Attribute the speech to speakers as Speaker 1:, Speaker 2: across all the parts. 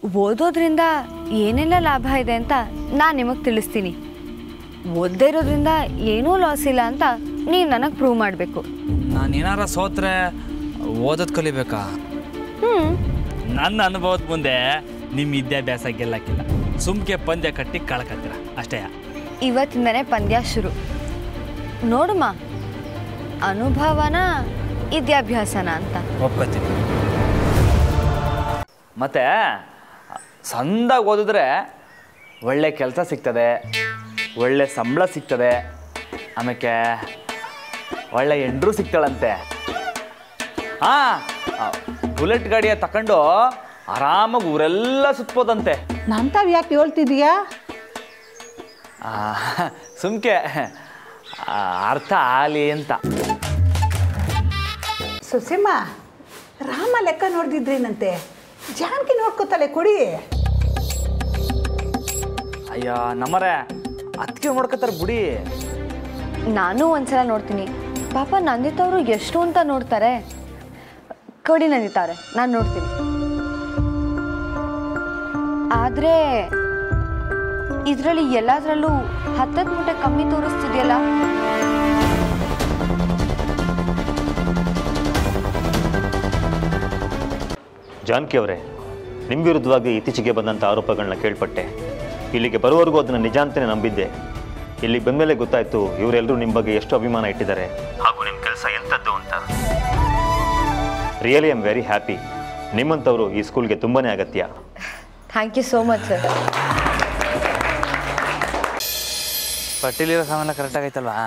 Speaker 1: ಓದೋದ್ರಿಂದ ಏನೆಲ್ಲ ಲಾಭ ಇದೆ ಅಂತ ನಾನು ನಿಮಗೆ ತಿಳಿಸ್ತೀನಿ ಓದದೇ ಇರೋದ್ರಿಂದ ಏನೂ ಲಾಸ್ ಇಲ್ಲ ಅಂತ ನೀವು ನನಗೆ ಪ್ರೂವ್ ಮಾಡಬೇಕು
Speaker 2: ನಾನು ಏನಾರ ಸೋತ್ರೆ ಓದೋದು ಕಲಿಬೇಕಾ
Speaker 1: ಹ್ಞೂ
Speaker 2: ನನ್ನ ಅನುಭವದ ಮುಂದೆ ನಿಮ್ಮ ವಿದ್ಯಾಭ್ಯಾಸ ಗೆಲ್ಲಕ್ಕಿಲ್ಲ ಸುಮ್ಕೆ ಪಂದ್ಯ ಕಟ್ಟಿ ಕಳ್ಕತ್ತೀರ ಅಷ್ಟೇ
Speaker 1: ಇವತ್ತಿಂದನೇ ಪಂದ್ಯ ಶುರು ನೋಡುಮ ಅನುಭವನ ವಿದ್ಯಾಭ್ಯಾಸನ ಅಂತ
Speaker 2: ಒಪ್ಕೋತೀನಿ ಮತ್ತೆ ಸಂದಾಗಿ ಓದಿದ್ರೆ ಒಳ್ಳೆ ಕೆಲಸ ಸಿಗ್ತದೆ ಒಳ್ಳೆ ಸಂಬಳ ಸಿಗ್ತದೆ ಆಮೇಲೆ ಒಳ್ಳೆ ಎಂಡ್ರು ಸಿಗ್ತಾಳಂತೆ ಹಾಂ ಬುಲೆಟ್ ಗಾಡಿಯ ತಕೊಂಡು ಆರಾಮಾಗಿ ಊರೆಲ್ಲ ಸುತ್ಬೋದಂತೆ
Speaker 3: ನಂತಾವ್ ಯಾಕೆ ಹೇಳ್ತಿದೀಯಾ
Speaker 2: ಆ, ಸುಮ್ಕೆ ಆ, ಅರ್ಥ ಆಲಿ ಅಂತ
Speaker 3: ಸುಸಿಮ್ಮ ರಾಮ ಲೆಕ್ಕ ನೋಡ್ದಿದ್ರೇನಂತೆ ಜಾನಕಿ ನೋಡ್ಕೋತಾಳೆ ಕೊಡಿ
Speaker 2: ಅಯ್ಯ ನಮ್ಮರೆ ಅದಕ್ಕೆ ನೋಡ್ಕೊತಾರೆ ಬಿಡಿ
Speaker 1: ನಾನು ಒಂದ್ಸಲ ನೋಡ್ತೀನಿ ಪಾಪ ನಂದಿತವರು ಎಷ್ಟು ಅಂತ ನೋಡ್ತಾರೆ ಕೊಡಿ ನಂದಿತಾರೆ ನಾನು ನೋಡ್ತೀನಿ ಆದರೆ ಇದರಲ್ಲಿ ಎಲ್ಲದರಲ್ಲೂ ಹತ್ತತ್ತು ಮೂಟೆ ಕಮ್ಮಿ ತೋರಿಸ್ತಿದೆಯಲ್ಲ
Speaker 4: ಜಾನಕಿ ಅವರೇ ನಿಮ್ಮ ವಿರುದ್ಧವಾಗಿ ಇತ್ತೀಚೆಗೆ ಬಂದಂಥ ಆರೋಪಗಳನ್ನ ಕೇಳ್ಪಟ್ಟೆ ಇಲ್ಲಿಗೆ ಬರುವವರೆಗೂ ಅದನ್ನು ನಿಜ ಅಂತಲೇ ನಂಬಿದ್ದೆ ಇಲ್ಲಿಗೆ ಬಂದಮೇಲೆ ಗೊತ್ತಾಯ್ತು ಇವರೆಲ್ಲರೂ ನಿಮ್ಮ ಬಗ್ಗೆ ಎಷ್ಟು ಅಭಿಮಾನ ಇಟ್ಟಿದ್ದಾರೆ ಹಾಗೂ ನಿಮ್ಮ ಕೆಲಸ ಎಂಥದ್ದು ಅಂತ really I am very happy ನಿಮ್ಮಂಥವರು ಈ ಸ್ಕೂಲ್ಗೆ ತುಂಬಾನೇ ಅಗತ್ಯ
Speaker 1: thank you so much sir
Speaker 2: ಪಟ್ಟಿಲಿರೋ ಸಾಮಾನೆಲ್ಲ ಕರೆಕ್ಟ್ ಆಗೈತಲ್ವಾ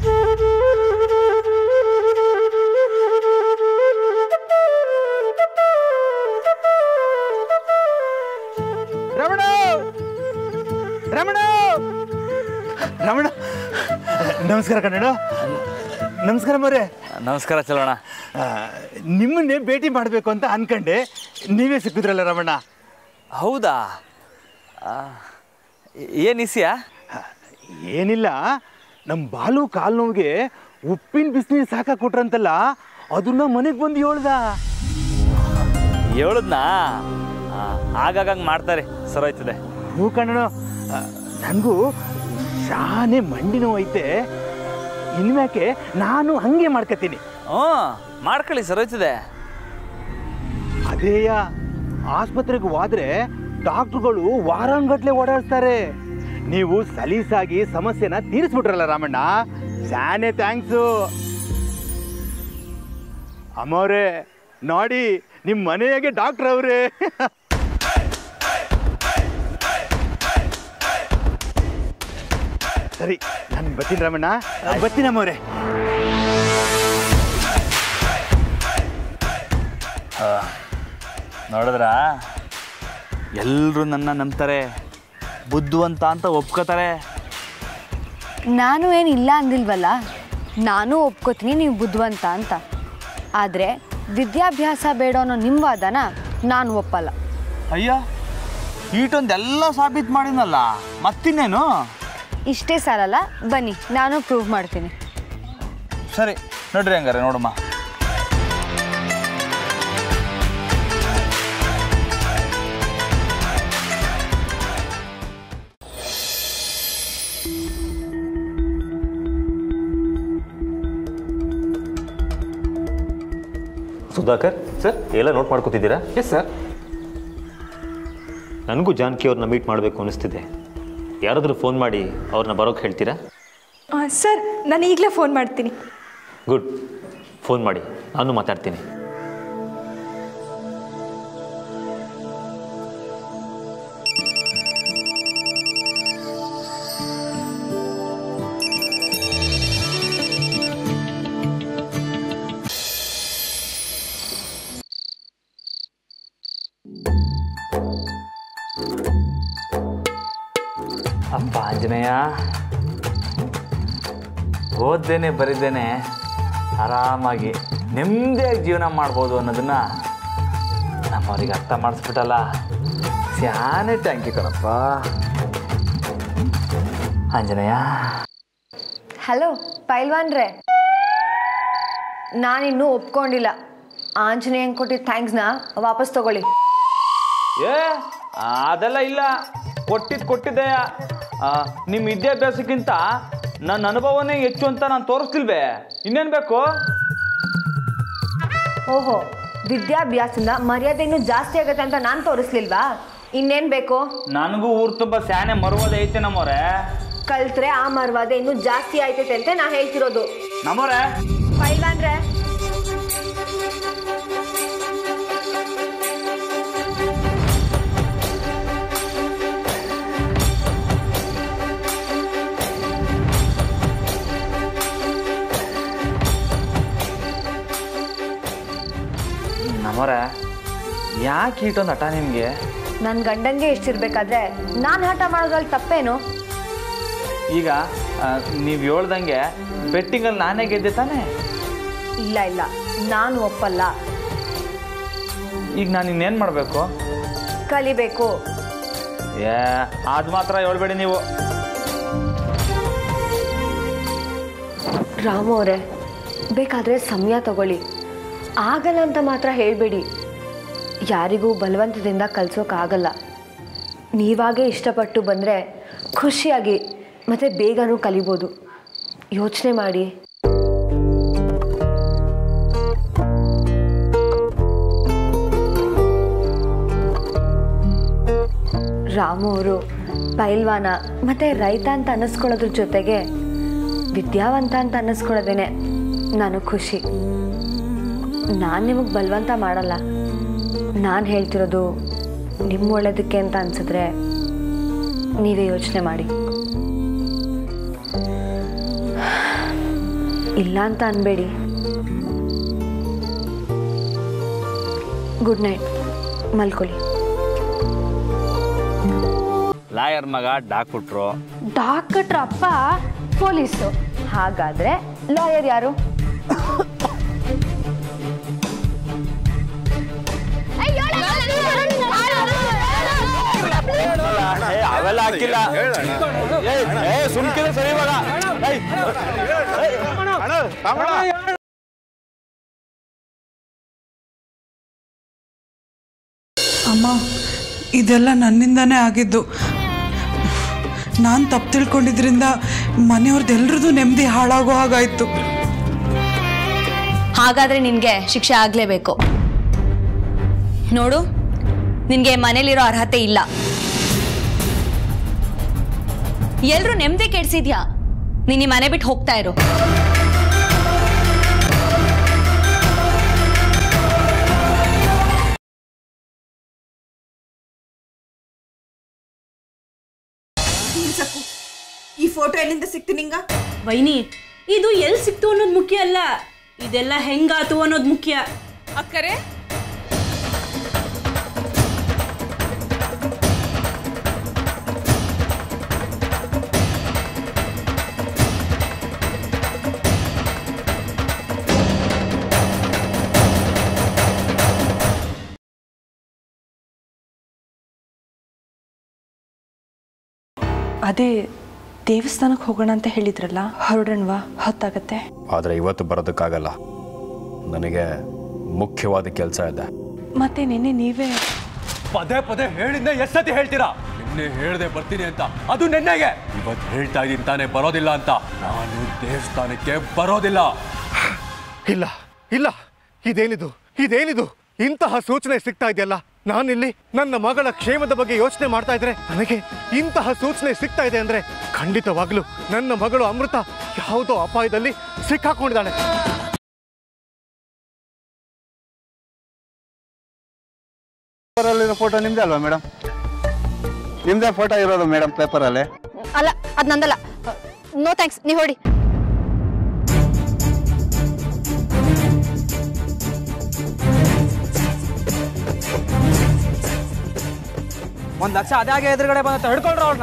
Speaker 5: ರಮಣ ರಮಣ ರಮಣ ನಮಸ್ಕಾರ ಕನ್ನಡ ನಮಸ್ಕಾರ ಮರೆ
Speaker 2: ನಮಸ್ಕಾರ ಚಲೋಣ
Speaker 5: ನಿಮ್ಮನ್ನೇ ಭೇಟಿ ಮಾಡಬೇಕು ಅಂತ ಅನ್ಕಂಡೆ ನೀವೇ ಸಿಕ್ಕಿದ್ರಲ್ಲ ರಮಣ
Speaker 2: ಹೌದಾ ಏನು ಇಸಿಯಾ
Speaker 5: ಏನಿಲ್ಲ ನಮ್ಮ ಬಾಲು ಕಾಲು ನೋವಿಗೆ ಉಪ್ಪಿನ ಬಿಸಿನೀರು ಸಾಕ ಕೊಟ್ರಂತಲ್ಲ ಅದನ್ನ ಮನೆಗೆ ಬಂದು ಹೇಳ್ದ
Speaker 2: ಹೇಳದ್ನಾ ಆಗಾಗ ಮಾಡ್ತಾರೆ ಸರೋಯ್ತದೆ
Speaker 5: ಹ್ಞೂ ಕಣ್ಣು ನನಗೂ ಶಾನೆ ಮಂಡಿ ನೋವು ಐತೆ ಇನ್ಮ್ಯಾಕೆ ನಾನು ಹಂಗೆ ಮಾಡ್ಕತೀನಿ
Speaker 2: ಹ್ಞೂ ಮಾಡ್ಕೊಳ್ಳಿ ಸರೋಯ್ತದೆ
Speaker 5: ಅದೇಯ ಆಸ್ಪತ್ರೆಗೆ ಹೋದ್ರೆ ಡಾಕ್ಟ್ರುಗಳು ವಾರಾನ್ಗಟ್ಲೆ ಓಡಾಡ್ತಾರೆ ನೀವು ಸಲೀಸಾಗಿ ಸಮಸ್ಯೆನ ತೀರಿಸ್ಬಿಟ್ರಲ್ಲ ರಾಮಣ್ಣ ಶಾನೆ ಥ್ಯಾಂಕ್ಸು ಅಮ್ಮವ್ರೆ ನೋಡಿ ನಿಮ್ಮ ಮನೆಯಾಗೆ ಡಾಕ್ಟ್ರ್ ಅವ್ರೆ ಸರಿ ನಾನು ಬರ್ತೀನಿ ರಾಮಣ್ಣ ಬರ್ತೀನಿ ಅಮ್ಮವ್ರೆ
Speaker 2: ನೋಡಿದ್ರ ಎಲ್ಲರೂ ನನ್ನ ನಂಬ್ತಾರೆ ಬುದ್ಧಿವಂತ ಅಂತ ಒಪ್ಕೋತಾರೆ
Speaker 1: ನಾನು ಏನು ಇಲ್ಲ ಅಂದಿಲ್ವಲ್ಲ ನಾನು ಒಪ್ಕೋತೀನಿ ನೀವು ಬುದ್ಧಿವಂತ ಅಂತ ಆದರೆ ವಿದ್ಯಾಭ್ಯಾಸ ಬೇಡ ಅನ್ನೋ ನಿಮ್ಮ ವಾದನ ನಾನು ಒಪ್ಪಲ್ಲ
Speaker 2: ಅಯ್ಯ ಈಟೊಂದೆಲ್ಲ ಸಾಬೀತು ಮಾಡಿದ್ನಲ್ಲ ಮತ್ತಿನ್ನೇನು
Speaker 1: ಇಷ್ಟೇ ಸಾಲಲ್ಲ ಬನ್ನಿ ನಾನು ಪ್ರೂವ್ ಮಾಡ್ತೀನಿ
Speaker 2: ಸರಿ ನೋಡ್ರಿ ಹಂಗಾರೆ ನೋಡಮ್ಮ
Speaker 4: ಸುಧಾಕರ್ ಸರ್ ಎಲ್ಲ ನೋಟ್ ಮಾಡ್ಕೋತಿದ್ದೀರಾ
Speaker 5: ಎಸ್ ಸರ್
Speaker 4: ನನಗೂ ಜಾನಕಿ ಅವ್ರನ್ನ ಮೀಟ್ ಮಾಡಬೇಕು ಅನಿಸ್ತಿದೆ ಯಾರಾದರೂ ಫೋನ್ ಮಾಡಿ ಅವ್ರನ್ನ ಬರೋಕ್ಕೆ ಹೇಳ್ತೀರಾ
Speaker 6: ಸರ್ ನಾನು ಈಗಲೇ ಫೋನ್ ಮಾಡ್ತೀನಿ
Speaker 4: ಗುಡ್ ಫೋನ್ ಮಾಡಿ ನಾನು ಮಾತಾಡ್ತೀನಿ
Speaker 2: ಅಪ್ಪ ಆಂಜನೇಯ ಓದ್ದೇನೆ ಬರಿದ್ದೇನೆ ಆರಾಮಾಗಿ ನೆಮ್ಮದಿಯಾಗಿ ಜೀವನ ಮಾಡ್ಬೋದು ಅನ್ನೋದನ್ನ ನಮ್ಮವ್ರಿಗೆ ಅರ್ಥ ಮಾಡಿಸ್ಬಿಟ್ಟಲ್ಲ ಸ್ಯಾನೆ ಟ್ಯಾಂಕಿ ಕಣಪ್ಪ ಆಂಜನೇಯ
Speaker 1: ಹಲೋ ಪೈಲ್ವಾನ್ರೆ ನಾನಿನ್ನೂ ಒಪ್ಕೊಂಡಿಲ್ಲ ಆಂಜನೇಯಂಗೆ ಕೊಟ್ಟಿದ್ದ ಥ್ಯಾಂಕ್ಸ್ನ ವಾಪಸ್ ತಗೊಳ್ಳಿ
Speaker 2: ಏ
Speaker 7: ಅದೆಲ್ಲ ಇಲ್ಲ ಕೊಟ್ಟಿದ್ದು ಕೊಟ್ಟಿದ್ದೆ ನಿಮ್ಮ ವಿದ್ಯಾಭ್ಯಾಸಕ್ಕಿಂತ ನನ್ನ ಅನುಭವನೇ ಹೆಚ್ಚು ಅಂತ ನಾನು ತೋರಿಸ್ತಿಲ್ವೇ ಇನ್ನೇನು ಬೇಕು
Speaker 1: ಓಹೋ ವಿದ್ಯಾಭ್ಯಾಸದಿಂದ ಮರ್ಯಾದೆ ಇನ್ನೂ ಜಾಸ್ತಿ ಆಗುತ್ತೆ ಅಂತ ನಾನು ತೋರಿಸ್ಲಿಲ್ವಾ ಇನ್ನೇನು ಬೇಕು
Speaker 7: ನನಗೂ ಊರು ತುಂಬ ಸ್ಯಾನೆ ಮರುವಾದ ಐತೆ ನಮ್ಮವ್ರೆ
Speaker 1: ಕಲ್ತ್ರೆ ಆ ಮರ್ವಾದೆ ಇನ್ನೂ ಜಾಸ್ತಿ ಆಯ್ತೈತೆ ಅಂತ ನಾ ಹೇಳ್ತಿರೋದು
Speaker 7: ನಮ್ಮವ್ರೆ
Speaker 1: ಪೈಲ್ವಾನ್ರೆ
Speaker 7: ನಮ್ಮವ್ರೆ ಯಾಕೆ ಇಟ್ಟೊಂದು ಹಠ ನಿಮಗೆ
Speaker 1: ನನ್ನ ಗಂಡಂಗೆ ಇಷ್ಟಿರ್ಬೇಕಾದ್ರೆ ನಾನು ಹಠ ಮಾಡೋದ್ರಲ್ಲಿ ತಪ್ಪೇನು
Speaker 7: ಈಗ ನೀವು ಹೇಳ್ದಂಗೆ ಬೆಟ್ಟಿಂಗಲ್ಲಿ ನಾನೇ ಗೆದ್ದೆ ತಾನೇ
Speaker 1: ಇಲ್ಲ ಇಲ್ಲ ನಾನು ಒಪ್ಪಲ್ಲ
Speaker 7: ಈಗ ನಾನು ಇನ್ನೇನು ಮಾಡಬೇಕು
Speaker 1: ಕಲಿಬೇಕು
Speaker 7: ಏ ಅದು ಮಾತ್ರ ಹೇಳ್ಬೇಡಿ ನೀವು
Speaker 1: ರಾಮು ಅವರೇ ಬೇಕಾದರೆ ಸಮಯ ತಗೊಳ್ಳಿ ಆಗಲ್ಲ ಅಂತ ಮಾತ್ರ ಹೇಳಬೇಡಿ ಯಾರಿಗೂ ಬಲವಂತದಿಂದ ಕಲಿಸೋಕ್ಕಾಗಲ್ಲ ನೀವಾಗೇ ಇಷ್ಟಪಟ್ಟು ಬಂದರೆ ಖುಷಿಯಾಗಿ ಮತ್ತು ಬೇಗನೂ ಕಲಿಬೋದು ಯೋಚನೆ ಮಾಡಿ ರಾಮು ಅವರು ಪೈಲ್ವಾನ ಮತ್ತು ರೈತ ಅಂತ ಅನ್ನಿಸ್ಕೊಳ್ಳೋದ್ರ ಜೊತೆಗೆ ವಿದ್ಯಾವಂತ ಅಂತ ಅನ್ನಿಸ್ಕೊಳ್ಳೋದೇನೆ ನಾನು ಖುಷಿ ನಾನು ನಿಮಗೆ ಬಲವಂತ ಮಾಡಲ್ಲ ನಾನು ಹೇಳ್ತಿರೋದು ನಿಮ್ಮ ಒಳ್ಳೇದಕ್ಕೆ ಅಂತ ಅನ್ಸಿದ್ರೆ ನೀವೇ ಯೋಚನೆ ಮಾಡಿ ಇಲ್ಲ ಅಂತ ಅನ್ಬೇಡಿ ಗುಡ್ ನೈಟ್ ಮಲ್ಕೊಳ್ಳಿ
Speaker 2: ಲಾಯರ್ ಮಗ ಡಾಕ್ ಕೊಟ್ರು
Speaker 1: ಡಾಕ್ಟ್ರ ಅಪ್ಪ ಪೊಲೀಸು ಹಾಗಾದ್ರೆ ಲಾಯರ್ ಯಾರು
Speaker 2: ಅವೆಲ್ಲ ಹಾಕಿಲ್ಲ ಸುಮ್ಕಿದ್ರೆ ಸರಿ ಇವಾಗ ಏಯ್,
Speaker 8: ಅಮ್ಮ ಇದೆಲ್ಲ ನನ್ನಿಂದಾನೇ ಆಗಿದ್ದು ನಾನು ತಪ್ಪು ತಿಳ್ಕೊಂಡಿದ್ರಿಂದ ಮನೆಯವ್ರದ್ದು ಎಲ್ರದ್ದು ನೆಮ್ಮದಿ ಹಾಳಾಗೋ ಹಾಗಾಯ್ತು
Speaker 9: ಹಾಗಾದ್ರೆ ನಿನಗೆ ಶಿಕ್ಷೆ ಆಗಲೇಬೇಕು ನೋಡು ನಿನಗೆ ಮನೇಲಿರೋ ಅರ್ಹತೆ ಇಲ್ಲ ಎಲ್ರೂ ನೆಮ್ಮದಿ ಕೆಡ್ಸಿದ್ಯಾ ನೀನು ಈ ಮನೆ ಬಿಟ್ಟು ಹೋಗ್ತಾ ಇರು
Speaker 10: ಈ ಫೋಟೋ ಎಲ್ಲಿಂದ ಸಿಕ್ತು ನಿಂಗ
Speaker 11: ವೈನಿ ಇದು ಎಲ್ಲಿ ಸಿಕ್ತು ಅನ್ನೋದು ಮುಖ್ಯ ಅಲ್ಲ ಇದೆಲ್ಲ ಹೆಂಗಾತು ಅನ್ನೋದು ಮುಖ್ಯ
Speaker 6: ಅಕ್ಕರೆ ಅದೇ ದೇವಸ್ಥಾನಕ್ಕೆ ಹೋಗೋಣ ಅಂತ ಹೇಳಿದ್ರಲ್ಲ ಹೊರಡೋಣವಾ ಹೊತ್ತಾಗತ್ತೆ
Speaker 12: ಆದರೆ ಇವತ್ತು ಬರೋದಕ್ಕಾಗಲ್ಲ ನನಗೆ ಮುಖ್ಯವಾದ ಕೆಲಸ ಇದೆ
Speaker 6: ಮತ್ತೆ ನಿನ್ನೆ ನೀವೇ
Speaker 13: ಪದೇ ಪದೇ ಹೇಳಿಂದ ಎಷ್ಟತಿ ಹೇಳ್ತೀರಾ ನಿನ್ನೆ ಹೇಳ್ದೆ ಬರ್ತೀನಿ ಅಂತ ಅದು ನಿನ್ನೆಗೆ ಇವತ್ತು ಹೇಳ್ತಾ ಇದೀನಿ ತಾನೇ ಬರೋದಿಲ್ಲ ಅಂತ ನಾನು ದೇವಸ್ಥಾನಕ್ಕೆ ಬರೋದಿಲ್ಲ
Speaker 14: ಇಲ್ಲ ಇಲ್ಲ ಇದೇನಿದು ಇದೇನಿದು ಇಂತಹ ಸೂಚನೆ ಸಿಗ್ತಾ ಇದೆಯಲ್ಲ ನಾನಿಲ್ಲಿ ನನ್ನ ಮಗಳ ಕ್ಷೇಮದ ಬಗ್ಗೆ ಯೋಚನೆ ಮಾಡ್ತಾ ಇದ್ರೆ ನನಗೆ ಇಂತಹ ಸೂಚನೆ ಸಿಗ್ತಾ ಇದೆ ಅಂದ್ರೆ ಖಂಡಿತವಾಗ್ಲೂ ನನ್ನ ಮಗಳು ಅಮೃತ ಯಾವುದೋ ಅಪಾಯದಲ್ಲಿ ಸಿಕ್ಕಾಕೊಂಡಿದ್ದಾಳೆ
Speaker 15: ಪೇಪರಲ್ಲಿರೋ ಫೋಟೋ ನಿಮ್ದೇ ಅಲ್ವಾ ಮೇಡಮ್ ನಿಮ್ದೇ ಫೋಟೋ ಇರೋದು ಮೇಡಮ್ ಪೇಪರಲ್ಲಿ
Speaker 9: ಅಲ್ಲ ಅದು ನಂದಲ್ಲ ನೋ ಥ್ಯಾಂಕ್ಸ್ ನೀವು ಹೊಡಿ
Speaker 16: ಒಂದ್ ಲಕ್ಷ ಅದಾಗೆ ಎದುರುಗಡೆ ಬಂದ ಹಿಡ್ಕೊಳ್ರ ಅವ್ರನ್ನ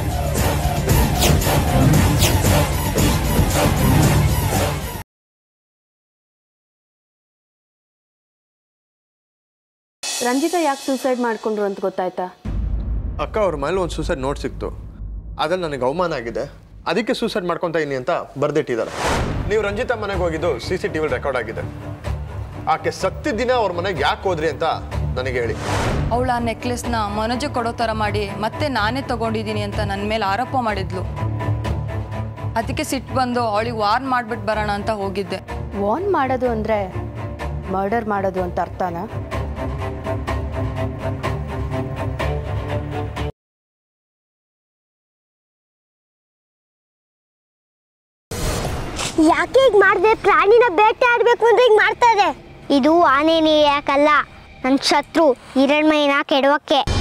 Speaker 6: ರಂಜಿತಾ ಯಾಕೆ ಸೂಸೈಡ್ ಮಾಡ್ಕೊಂಡ್ರು ಅಂತ ಗೊತ್ತಾಯ್ತಾ
Speaker 17: ಅಕ್ಕ ಅವ್ರ ಮೇಲೆ ಒಂದು ಸೂಸೈಡ್ ನೋಟ್ ಸಿಕ್ತು ಅದ್ರಲ್ಲಿ ನನಗೆ ಅವಮಾನ ಆಗಿದೆ ಅದಕ್ಕೆ ಸೂಸೈಡ್ ಮಾಡ್ಕೊತಾ ಇದೀನಿ ಅಂತ ಬರ್ದಿಟ್ಟಿದ್ದಾರೆ ನೀವು ರಂಜಿತಾ ಮನೆಗೆ ಹೋಗಿದ್ದು ಸಿ ಸಿ ಟಿ ವಿಲಿ ರೆಕಾರ್ಡ್ ಆಗಿದೆ ಆಕೆ ಸತ್ತಿದ್ದ ದಿನ ಅವ್ರ ಮನೆಗೆ ಯಾಕೆ ಹೋದ್ರಿ ಅಂತ ನನಗೆ ಹೇಳಿ
Speaker 6: ಅವಳು ಆ ನೆಕ್ಲೆಸ್ನ ಮನೋಜ ಕೊಡೋ ಥರ ಮಾಡಿ ಮತ್ತೆ ನಾನೇ ತಗೊಂಡಿದ್ದೀನಿ ಅಂತ ನನ್ನ ಮೇಲೆ ಆರೋಪ ಮಾಡಿದ್ಲು ಅದಕ್ಕೆ ಸಿಟ್ಟು ಬಂದು ಅವಳಿಗೆ ವಾರ್ನ್ ಮಾಡ್ಬಿಟ್ಟು ಬರೋಣ ಅಂತ ಹೋಗಿದ್ದೆ
Speaker 18: ವಾರ್ನ್ ಮಾಡೋದು ಅಂದರೆ ಮರ್ಡರ್ ಮಾಡೋದು ಅಂತ ಅರ್ಥನಾ
Speaker 19: ಯಾಕೆ ಈಗ ಮಾಡಿದೆ ಪ್ರಾಣಿನ ಬೇಟೆ ಆಡಬೇಕು ಅಂದ್ರೆ ಈಗ ಮಾಡ್ತಾ ಇದೆ ಇದು ಆನೆನೇ ಯಾಕಲ್ಲ ನನ್ನ ಶತ್ರು ಹಿರಣ್ಮಯ್ಯನ ಕೆಡವಕ್ಕೆ